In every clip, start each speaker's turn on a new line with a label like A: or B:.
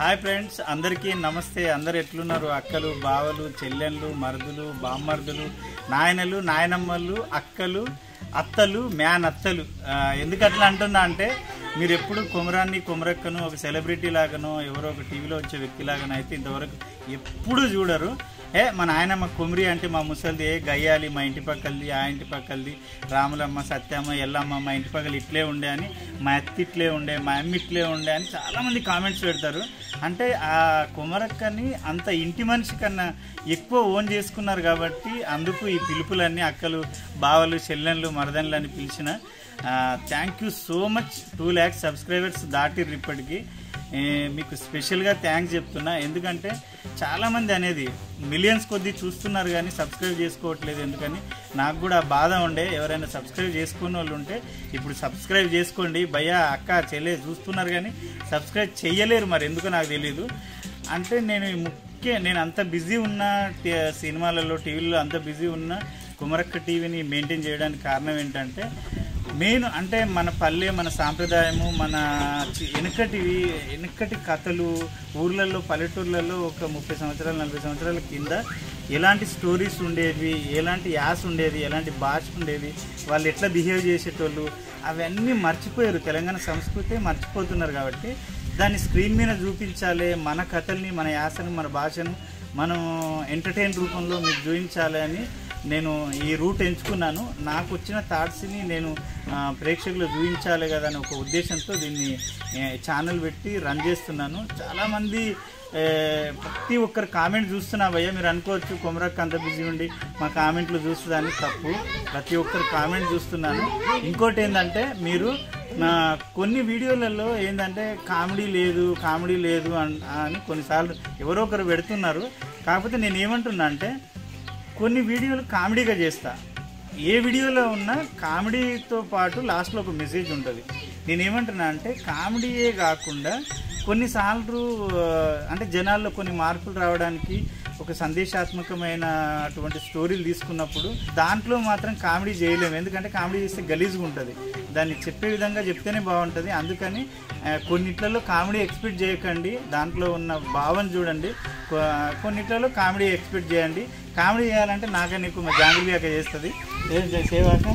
A: Hi friends అందరికీ నమస్తే అందరు ఎట్లున్నారు అక్కలు బావలు చెల్లెళ్ళు మరుదులు బామ్మర్దులు నాయనలు నాయనమ్మలు అక్కలు అత్తలు మ్యాన్ అత్తలు ఆ, ఎందుకు అట్లా అంటున్నా అంటే మీరు ఎప్పుడు కుమరాన్ని కుమరక్కను ఒక సెలబ్రిటీ లాగానో ఎవరో ఒక టీవీలో వచ్చే వ్యక్తి లాగానో అయితే ఇంతవరకు ఎప్పుడు చూడరు ఏ మా నాయనమ్మ కుమరి అంటే మా ముసలిది ఏ గయ్యాలి మా ఇంటి పక్కలది ఆ ఇంటి పక్కలది రాములమ్మ సత్యమ్మ ఎల్లమ్మ మా ఇంటి పక్కల ఇట్లే ఉండే అని మా అత్త ఇట్లే ఉండే మా అమ్మ ఇట్లే ఉండే అని చాలామంది కామెంట్స్ పెడతారు అంటే ఆ కుమరక్కని అంత ఇంటి మనిషి కన్నా ఎక్కువ ఓన్ చేసుకున్నారు కాబట్టి అందుకు ఈ పిలుపులన్నీ అక్కలు బావలు చెల్లెళ్ళు మరదన్లు అని పిలిచిన thank you so much two lakhs subscribers దాటిర్రు ఇప్పటికి ఏ, మీకు స్పెషల్గా థ్యాంక్స్ చెప్తున్నా ఎందుకంటే చాలామంది అనేది మిలియన్స్ కొద్దీ చూస్తున్నారు కానీ సబ్స్క్రైబ్ చేసుకోవట్లేదు ఎందుకని నాకు కూడా బాధ ఉండే ఎవరైనా సబ్స్క్రైబ్ చేసుకునే వాళ్ళు ఉంటే ఇప్పుడు సబ్స్క్రైబ్ చేసుకోండి భయ్యా అక్క చెల్లె చూస్తున్నారు కానీ సబ్స్క్రైబ్ చేయలేరు మరి ఎందుకో నాకు తెలియదు అంటే నేను ఈ ముఖ్య నేను అంత బిజీ ఉన్న టి- సినిమాలలో టీవీలో అంత బిజీ ఉన్న కుమరక్క టీవీని మెయింటైన్ చేయడానికి కారణం ఏంటంటే మెయిన్ అంటే మన పల్లె మన సాంప్రదాయము మన చి- వెనకటివి వెనకటి కథలు ఊర్లలో పల్లెటూర్లలో ఒక ముప్పై సంవత్సరాలు నలభై సంవత్సరాల కింద ఎలాంటి స్టోరీస్ ఉండేవి ఎలాంటి యాస్ ఉండేది ఎలాంటి భాష ఉండేది వాళ్ళు ఎట్లా బిహేవ్ చేసేటోళ్ళు అవన్నీ మర్చిపోయారు తెలంగాణ సంస్కృతి మర్చిపోతున్నారు కాబట్టి దాన్ని స్క్రీన్ మీద చూపించాలి మన కథల్ని మన యాసను మన భాషను మనం ఎంటర్టైన్ రూపంలో మీకు చూపించాలి అని నేను ఈ రూట్ ఎంచుకున్నాను నాకు వచ్చిన థాట్స్ని నేను ఆ, ప్రేక్షకులు చూపించాలి కదా అని ఒక ఉద్దేశంతో దీన్ని ఏ, ఛానల్ పెట్టి రన్ చేస్తున్నాను చాలామంది ఏ, ప్రతి ఒక్కరు కామెంట్ చూస్తున్నా భయ్య మీరు అనుకోవచ్చు కొమరక్క అంత బిజీ ఉండి మా కామెంట్లు చూస్తుందని తప్పు ప్రతి ఒక్కరు కామెంట్ చూస్తున్నాను ఇంకోటి ఏంటంటే మీరు నా కొన్ని వీడియోలలో ఏంటంటే కామెడీ లేదు కామెడీ లేదు అన్- అని కొన్నిసార్లు ఎవరో ఒకరు పెడుతున్నారు కాకపోతే నేను ఏమంటున్నా అంటే కొన్ని వీడియోలు కామెడీగా చేస్తా ఏ వీడియోలో ఉన్నా కామెడీతో పాటు లాస్ట్లో ఒక మెసేజ్ ఉంటుంది నేను ఏమంటున్నా అంటే కామెడీయే కాకుండా కొన్నిసార్లు ఆ, అంటే జనాల్లో కొన్ని మార్పులు రావడానికి ఒక సందేశాత్మకమైన అటువంటి స్టోరీలు తీసుకున్నప్పుడు దాంట్లో మాత్రం కామెడీ చేయలేము ఎందుకంటే కామెడీ చేస్తే గలీజ్గా ఉంటుంది దాన్ని చెప్పే విధంగా చెప్తేనే బాగుంటుంది అందుకని ఆ, కొన్నిట్లలో కామెడీ ఎక్స్పెక్ట్ చేయకండి దాంట్లో ఉన్న భావం చూడండి కొ- కొన్నిట్లలో కామెడీ ఎక్స్పెక్ట్ చేయండి కామెడీ చేయాలంటే నాకని నీకు మా జాంగ్రీ అక్క చేస్తుంది ఏం చేసేవాక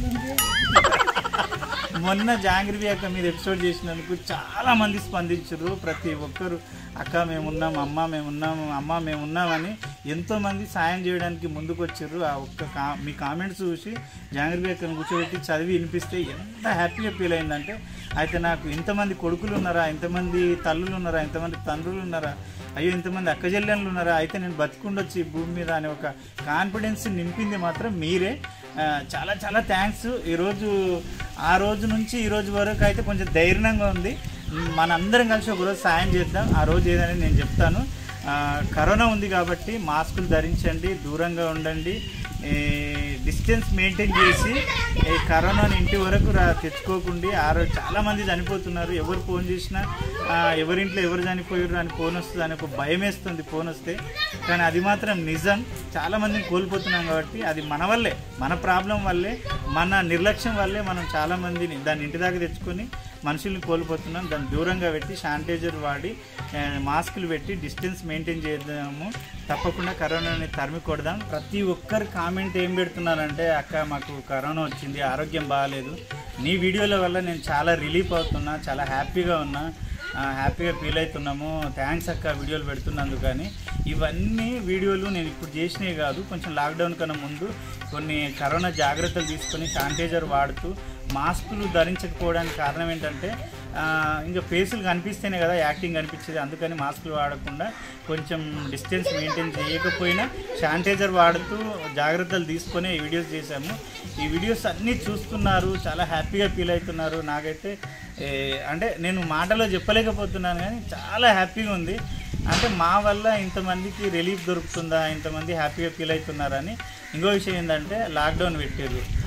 A: మొన్న జాంగ్రీ అక్క మీరు ఎపిసోడ్ చేసినందుకు చాలా మంది స్పందించారు ప్రతి ఒక్కరు అక్క మేమున్నాం అమ్మ మేమున్నాం అమ్మ మేమున్నామని ఎంతో మంది సాయం చేయడానికి ముందుకు వచ్చారు ఆ ఒక్క కా మీ కామెంట్స్ చూసి జాంగ్రీ అక్కను కూర్చోబెట్టి చదివి వినిపిస్తే ఎంత హ్యాపీగా ఫీల్ అయిందంటే అయితే నాకు ఇంతమంది కొడుకులు ఉన్నారా ఇంతమంది తల్లులు ఉన్నారా ఇంతమంది తండ్రులు ఉన్నారా అయ్యో ఇంతమంది అక్కజెల్లెళ్ళు ఉన్నారా అయితే నేను బతికుండొచ్చు ఈ భూమి మీద అనే ఒక కాన్ఫిడెన్స్ నింపింది మాత్రం మీరే ఆ, చాలా చాలా థ్యాంక్స్ ఈరోజు ఆ రోజు నుంచి ఈ రోజు వరకు అయితే కొంచెం ధైర్యంగా ఉంది మనందరం కలిసి ఒకరోజు సాయం చేద్దాం ఆ రోజు ఏదనేది నేను చెప్తాను ఆ, కరోనా ఉంది కాబట్టి మాస్కులు ధరించండి దూరంగా ఉండండి ఈ డిస్టెన్స్ మెయింటైన్ చేసి ఈ కరోనాని ఇంటి వరకు రా తెచ్చుకోకుండా ఆ రోజు చాలా మంది చనిపోతున్నారు ఎవరు ఫోన్ చేసినా ఆ, ఎవరింట్లో ఎవరు చనిపోయారు అని ఫోన్ వస్తుంది అని ఒక భయం వేస్తుంది ఫోన్ వస్తే కానీ అది మాత్రం నిజం చాలా మందిని కోల్పోతున్నాం కాబట్టి అది మన వల్లే మన ప్రాబ్లం వల్లే మన నిర్లక్ష్యం వల్లే మనం చాలా మందిని దాన్ని ఇంటి దాకా తెచ్చుకొని మనుషుల్ని కోల్పోతున్నాం దాన్ని దూరంగా పెట్టి శానిటైజర్ వాడి ఆ, మాస్కులు పెట్టి డిస్టెన్స్ మెయింటైన్ చేద్దాము తప్పకుండా కరోనాని తరిమి కొడదాం ప్రతి ఒక్కరు కామెంట్ ఏం పెడుతున్నారంటే అక్క మాకు కరోనా వచ్చింది ఆరోగ్యం బాగాలేదు నీ వీడియోల వల్ల నేను చాలా రిలీఫ్ అవుతున్నా చాలా హ్యాపీగా ఉన్నా ఆ, హ్యాపీగా ఫీల్ అవుతున్నాము థ్యాంక్స్ అక్క వీడియోలు పెడుతున్నందుకు కానీ ఇవన్నీ వీడియోలు నేను ఇప్పుడు చేసినవి కాదు కొంచెం లాక్డౌన్ కన్నా ముందు కొన్ని కరోనా జాగ్రత్తలు తీసుకొని శానిటైజర్ వాడుతూ మాస్కులు ధరించకపోవడానికి కారణం ఏంటంటే ఆ, ఇంకా ఫేసులు కనిపిస్తేనే కదా యాక్టింగ్ కనిపించేది అందుకని మాస్కులు వాడకుండా కొంచెం డిస్టెన్స్ మెయింటైన్ చేయకపోయినా శానిటైజర్ వాడుతూ జాగ్రత్తలు తీసుకొని ఈ వీడియోస్ చేశాము ఈ వీడియోస్ అన్నీ చూస్తున్నారు చాలా హ్యాపీగా ఫీల్ అవుతున్నారు నాకైతే ఏ, అంటే నేను మాటలో చెప్పలేకపోతున్నాను కానీ చాలా హ్యాపీగా ఉంది అంటే మా వల్ల ఇంతమందికి రిలీఫ్ దొరుకుతుందా ఇంతమంది హ్యాపీగా ఫీల్ అవుతున్నారని ఇంకో విషయం ఏంటంటే లాక్డౌన్ పెట్టారు ప్రతి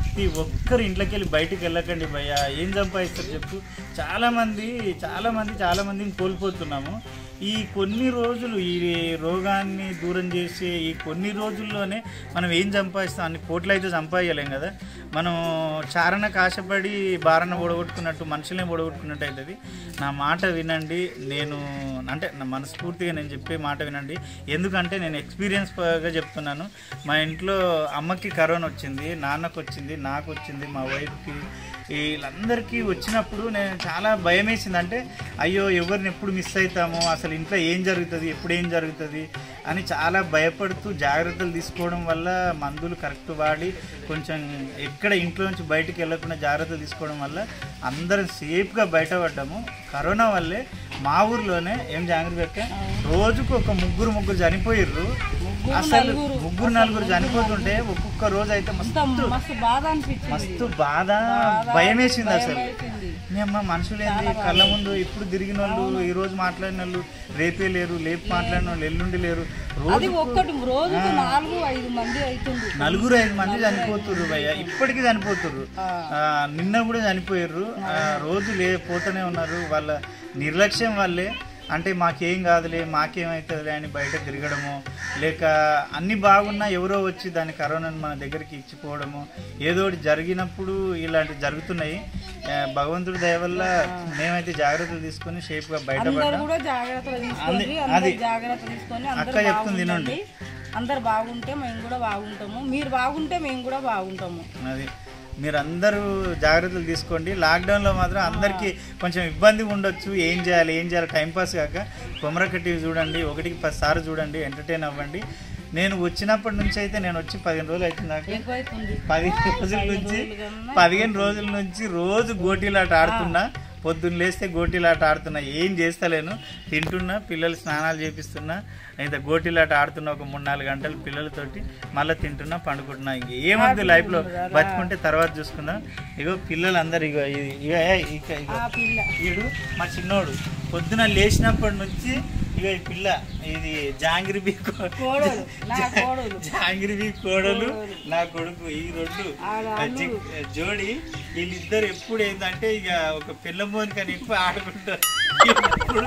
A: ప్రతి ఒక్కరు ఇంట్లోకి వెళ్ళి బయటికి వెళ్ళకండి భయ్య ఏం సంపాదిస్తారు చెప్పు చాలా మంది చాలా మంది చాలా మందిని కోల్పోతున్నాము ఈ కొన్ని రోజులు ఈ రోగాన్ని దూరం చేసే ఈ కొన్ని రోజుల్లోనే మనం ఏం సంపాదిస్తాం అన్ని కోట్లు అయితే సంపాదించలేం కదా మనం చారణ కాశపడి బారణ ఓడగొట్టుకున్నట్టు మనుషులే ఓడగొట్టుకున్నట్టు అవుతుంది నా మాట వినండి నేను అంటే నా మనస్ఫూర్తిగా నేను చెప్పే మాట వినండి ఎందుకంటే నేను ఎక్స్పీరియన్స్గా చెప్తున్నాను మా ఇంట్లో అమ్మకి కరోనా వచ్చింది నాన్నకు వచ్చింది నాకు వచ్చింది మా వైఫ్కి వీళ్ళందరికీ వచ్చినప్పుడు నేను చాలా భయం వేసింది అంటే అయ్యో ఎవరిని ఎప్పుడు మిస్ అవుతామో అసలు ఇంట్లో ఏం జరుగుతుంది ఎప్పుడు ఏం జరుగుతుంది అని చాలా భయపడుతూ జాగ్రత్తలు తీసుకోవడం వల్ల మందులు కరెక్ట్ వాడి కొంచెం ఎక్కడ ఇంట్లో నుంచి బయటికి వెళ్ళకుండా జాగ్రత్తలు తీసుకోవడం వల్ల అందరం సేఫ్గా బయటపడ్డాము కరోనా వల్లే మా ఊర్లోనే ఏం జాగ్రత్త పెట్టే రోజుకు ఒక ముగ్గురు ముగ్గురు చనిపోయిర్రు అసలు ముగ్గురు నలుగురు చనిపోతుంటే ఒక్కొక్క రోజు అయితే మస్తు
B: మస్తు బాధ అనిపించింది
A: మస్తు బాధ భయం వేసింది అసలు అమ్మ మనుషులు ఏంది కళ్ళ ముందు ఇప్పుడు తిరిగిన వాళ్ళు ఈ రోజు మాట్లాడిన వాళ్ళు రేపే లేరు లేపు మాట్లాడిన వాళ్ళు ఎల్లుండి లేరు రోజు
B: అది ఒక్కటి రోజుకు నాలుగు ఐదు మంది అవుతుంది
A: నలుగురు ఐదు మంది చనిపోతుర్రు భయ్య ఇప్పటికీ చనిపోతుర్రు ఆ, నిన్న కూడా చనిపోయారు రోజు లే పోతూనే ఉన్నారు వాళ్ళ నిర్లక్ష్యం వల్లే అంటే మాకేం కాదులే మాకేమవుతుందిలే అని బయట తిరగడము లేక అన్ని బాగున్నా ఎవరో వచ్చి దాని కరోనాను మన దగ్గరికి ఇచ్చిపోవడము ఏదో ఒకటి జరిగినప్పుడు ఇలాంటివి జరుగుతున్నాయి ఆ, భగవంతుడి దయ వల్ల మేమైతే జాగ్రత్తలు తీసుకొని షేప్గా
B: అందరు
A: బయటపడ్డాం
B: కూడా జాగ్రత్తలు తీసుకోండి
A: అది-
B: అందరు
A: అది.
B: జాగ్రత్త తీసుకొని
A: అక్క
B: అందరు
A: చెప్తుంది
B: బాగుండండి అందరు బాగుంటే మేము కూడా బాగుంటాము మీరు బాగుంటే మేము కూడా బాగుంటాము
A: అది మీరు అందరూ జాగ్రత్తలు తీసుకోండి లాక్డౌన్లో మాత్రం అందరికీ కొంచెం ఇబ్బంది ఉండొచ్చు ఏం చేయాలి ఏం చేయాలి టైంపాస్ కాక కొమరక టీవీ చూడండి ఒకటికి పది సార్లు చూడండి ఎంటర్టైన్ అవ్వండి నేను వచ్చినప్పటి నుంచి అయితే నేను వచ్చి పదిహేను రోజులు అవుతుంది నాకు
B: ఎక్కువైతుంది
A: పదిహేను రోజుల నుంచి పదిహేను రోజుల నుంచి రోజు గోటీలాట ఆడుతున్నా పొద్దున్న లేస్తే గోటీలాట ఆడుతున్నా ఏం చేస్తలేను తింటున్నా పిల్లలు స్నానాలు చేపిస్తున్నా అయితే గోటీలాట ఆడుతున్నా ఒక మూడు నాలుగు గంటలు పిల్లలతోటి మళ్ళీ తింటున్నా పండుకుంటున్నా ఇంక ఏమద్దు లైఫ్లో బతుకుంటే తర్వాత చూసుకుందాం ఇగో పిల్లలందరూ ఇగో ఇది- ఇగో ఏ, ఇక ఇగో
B: ఆ పిల్ల
A: వీడు మా చిన్నోడు పొద్దున లేచినప్పటి నుంచి ఇక ఈ పిల్ల ఇది జాంగిరి బీ కో-
B: కోడలు నా కోడలు
A: జాంగిరి బీ కోడలు నా కొడుకు ఈ రెండు
B: ఆడ
A: ఆ జి- జోడి వీళ్ళిద్దరు ఎప్పుడు ఏంటంటే ఇక ఒక పిల్లమోని కానీ ఎక్కువ ఆడుకుంటారు ఎప్పుడు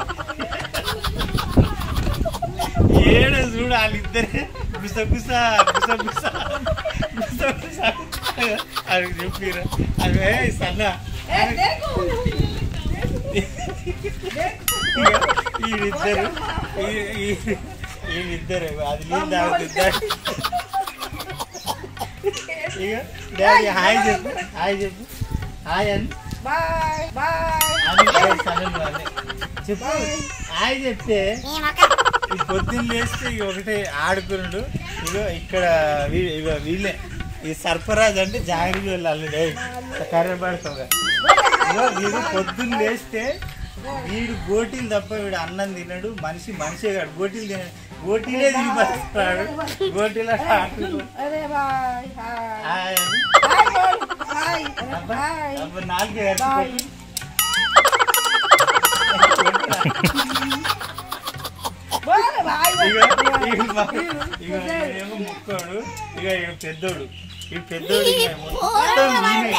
A: ఏడ చూడు వాళ్ళిద్దరే గుస గుస గుస గుస గుస గుస అది చెప్పిరా అదే సన్న వీళ్ళిద్దరు ఈ- ఈ- వీళ్ళిద్దరు అది నీళ్ళు తాగుతుంటారు ఇక డాడీ హాయ్ చెప్పు హాయ్ చెప్పు హాయ్ అని
B: బాయ్ బాయ్
A: అని సడన్ వాళ్ళే చెప్పు హాయ్ చెప్తే ఈ పొద్దున్న లేస్తే ఇక ఒకటే ఆడుకున్నాడు ఇగో ఇక్కడ వీ- ఇగో వీళ్ళే ఈ సర్ఫరాజ్ అంటే జాగ్రత్త వెళ్ళాలి కర్ర పడతావుగా ఇగో వీడు పొద్దున్న లేస్తే వీడు గోటీలు తప్ప వీడు అన్నం తినడు మనిషి మనిషే కాడు గోటీలు తినడు గోటీలే తిని బతుకుతాడు గోటీలో ఆడుకుంటాడు.
B: అరే బాయ్ హాయ్
A: హాయ్ అని
B: హాయ్ కోడలు. హాయ్
A: అబ్బా,
B: హాయ్
A: అబ్బా, నాలుగే
B: బాయ్
A: కలిసి
B: బాయ్ బాయ్
A: ఇక ఇక మా- ఇక ఈయనేమో ముక్కోడు ఇక ఇక పెద్దోడు ఈ పెద్దోడు ఇక మొత్తం ఈయనే.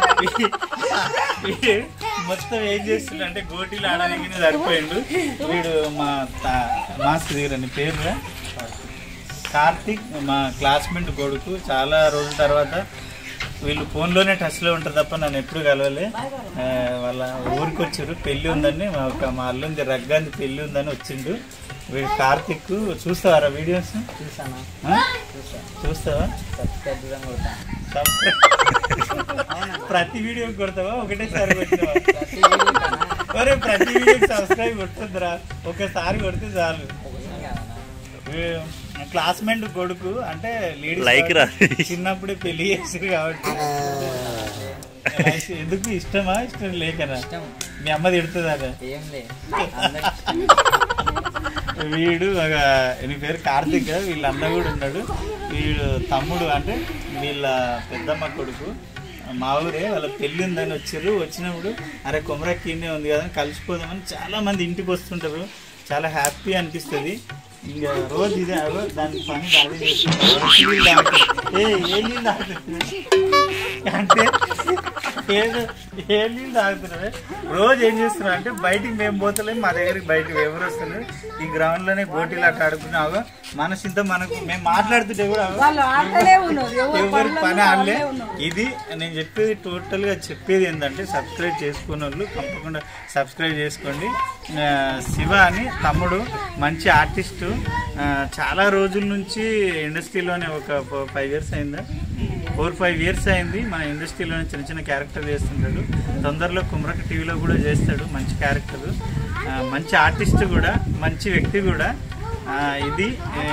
A: ఈ- ఈ- మొత్తం ఏం చేస్తుండే అంటే గోటీలు ఆడడానికి సరిపోయిండు వీడు మా తా- మాస్టర్ దగ్గర నీ పేరు కార్తిక్ మా క్లాస్మేట్ కొడుకు చాలా రోజుల తర్వాత వీళ్ళు ఫోన్లోనే టచ్లో ఉంటారు తప్ప నన్ను ఎప్పుడు కలవలే ఆ, వాళ్ళ ఊరికి వచ్చారు పెళ్ళి ఉందని మా ఒక మా అల్లుంది రగ్గాంది పెళ్ళి ఉందని వచ్చిండు వీడు కార్తిక్ చూస్తావారా వీడియోస్
C: చూసానా
A: ఆ? చూస్తావా
C: సబ్స్క్రైబ్ కొడతాను
A: Subscribe. ప్రతి వీడియో కొడతావా ఒకటేసారి కొట్టినావా
C: ప్రతి వీడియో కన్నా
A: ఒరే ప్రతి వీడియో సబ్స్క్రైబ్ కొడుతుందిరా ఒకసారి కొడితే చాలు
C: ఒకసారి కాదనా
A: క్లాస్మేట్ కొడుకు అంటే లేడీస్
D: Like రా.
A: కాబట్టి చిన్నప్పుడే పెళ్లి చేసారు కాబట్టి Like ఎందుకు ఇష్టమా ఇష్టం లేకనా
C: ఇష్టం
A: మీ అమ్మ తిడుతుందా
C: ఏం లే అందరికి
A: వీడు ఒక నీ పేరు కార్తిక్ కదా, వీళ్ళ అన్న కూడా ఉన్నాడు వీడు తమ్ముడు అంటే వీళ్ళ పెద్దమ్మ కొడుకు మా ఊరే వాళ్ళ పెళ్ళి ఉందని వచ్చారు వచ్చినప్పుడు అరే కొమరక్కినే ఉంది కదా అని కలిసిపోదామని చాలా మంది ఇంటికి వస్తుంటారు చాలా హ్యాపీ అనిపిస్తుంది ఇంకా రోజు ఇదే అగో దాని పని అదే చేస్తుంది. నీళ్ళు తాగుతుంది. ఏ ఏ నీళ్ళు తాగుతుంది అంటే ఏదో ఏ నీళ్ళు తాగుతున్నావే రోజు ఏం చేస్తున్నావు అంటే బయటికి మేము పోతలేం మా దగ్గరికి బయటకు ఎవరు వస్తున్నారు ఈ గ్రౌండ్ లోనే గోటీలు అట్లా ఆడుకున్నావు మనసు ఇంత మనకు మేము మాట్లాడుతుంటే కూడా అగో
B: వాళ్ళు ఆటలే ఉన్నారు ఎవరు
A: ఎవరి
B: పనులలో
A: పని ఆడలే
B: వాళ్ళే ఉన్నారు
A: ఇది నేను చెప్పేది టోటల్ గా చెప్పేది ఏంటంటే సబ్స్క్రైబ్ చేసుకున్న వాళ్ళు తప్పకుండా సబ్స్క్రైబ్ చేసుకోండి ఆ, శివ అని తమ్ముడు మంచి ఆర్టిస్టు ఆ, చాలా రోజుల నుంచి ఇండస్ట్రీలోనే ఒక ఫైవ్ ఇయర్స్ అయిందా ఫోర్ ఫైవ్ ఇయర్స్ అయింది మన ఇండస్ట్రీలోనే చిన్న చిన్న క్యారెక్టర్ చేస్తుంటాడు తొందరలో కుమ్రక టీవీలో కూడా చేస్తాడు మంచి క్యారెక్టర్ మంచి ఆర్టిస్ట్ కూడా మంచి వ్యక్తి కూడా ఆ, ఇది ఏ,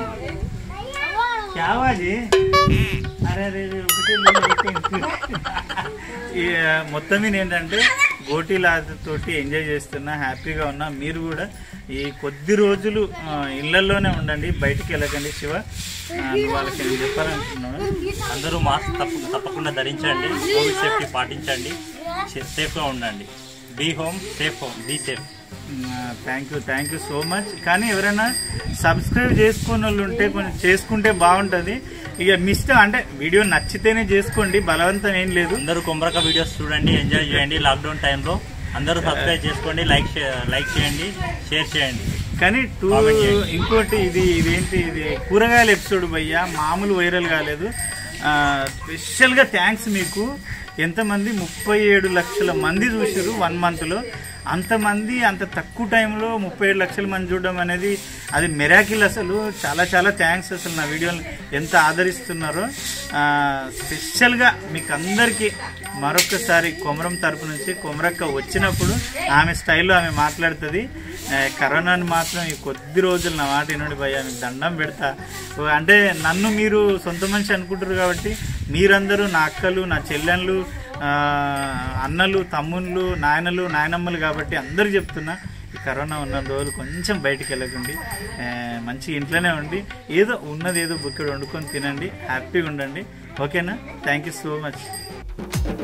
A: क्या आवाज है అరే అరే అరే, ఒకటే నీళ్ళు అయిపోయింది. ఈ, ఆ, మొత్తం మీద ఏంటంటే గోటీల తోటి ఎంజాయ్ చేస్తున్నా హ్యాపీగా ఉన్నా మీరు కూడా ఈ కొద్ది రోజులు ఆ, ఇళ్లలోనే ఉండండి బయటికి వెళ్ళకండి శివ ఆ, నువ్వు వాళ్ళకి నేను చెప్పాలనుకున్నాను
D: అందరూ మాస్క్ తప్ప తప్పకుండా ధరించండి కోవిడ్ సేఫ్టీ పాటించండి సేఫ్గా ఉండండి be home safe home be safe
A: thank you thank you so much కానీ ఎవరైనా సబ్స్క్రైబ్ చేసుకున్న వాళ్ళు ఉంటే కొంచెం చేసుకుంటే బాగుంటుంది ఇక మీ ఇష్టం అంటే వీడియో నచ్చితేనే చేసుకోండి బలవంతం ఏం లేదు
D: అందరూ కొమరక వీడియోస్ చూడండి ఎంజాయ్ చేయండి లాక్డౌన్ టైంలో అందరూ సబ్స్క్రైబ్ చేసుకోండి లైక్ చే- లైక్ చేయండి షేర్ చేయండి
A: కానీ టూ
D: Comment చేయండి.
A: ఇంకోటి ఇది ఇదేంటి ఇది కూరగాయల ఎపిసోడ్ భయ్యా మామూలు వైరల్ కాలేదు ఆ, స్పెషల్గా థ్యాంక్స్ మీకు ఎంతమంది ముప్పై ఏడు లక్షల మంది చూసారు వన్ మంత్లో అంతమంది అంత తక్కువ టైంలో ముప్పై ఏడు లక్షల మంది చూడడం అనేది అది మెరాకిల్ అసలు చాలా చాలా థ్యాంక్స్ అసలు నా వీడియోని ఎంత ఆదరిస్తున్నారో ఆ, స్పెషల్గా మీకు అందరికీ మరొకసారి కొమరం తరపు నుంచి కొమరక్క వచ్చినప్పుడు ఆమె స్టైల్లో ఆమె మాట్లాడుతుంది ఆ, కరోనాని మాత్రం ఈ కొద్ది రోజులు నా మాట వినండి భయ్యా మీకు దండం పెడతా ఓ, అంటే నన్ను మీరు సొంత మనిషి అనుకుంటారు కాబట్టి మీరందరూ నా అక్కలు నా చెల్లెళ్ళు ఆ, అన్నలు తమ్ముళ్ళు నాయనలు నాయనమ్మలు కాబట్టి అందరూ చెప్తున్నా ఈ కరోనా ఉన్న రోజులు కొంచెం బయటికి వెళ్ళకండి ఆ, మంచి ఇంట్లోనే ఉండి ఏదో ఉన్నది ఏదో బుక్కడు వండుకొని తినండి హ్యాపీగా ఉండండి ఓకేనా థ్యాంక్ యూ సో మచ్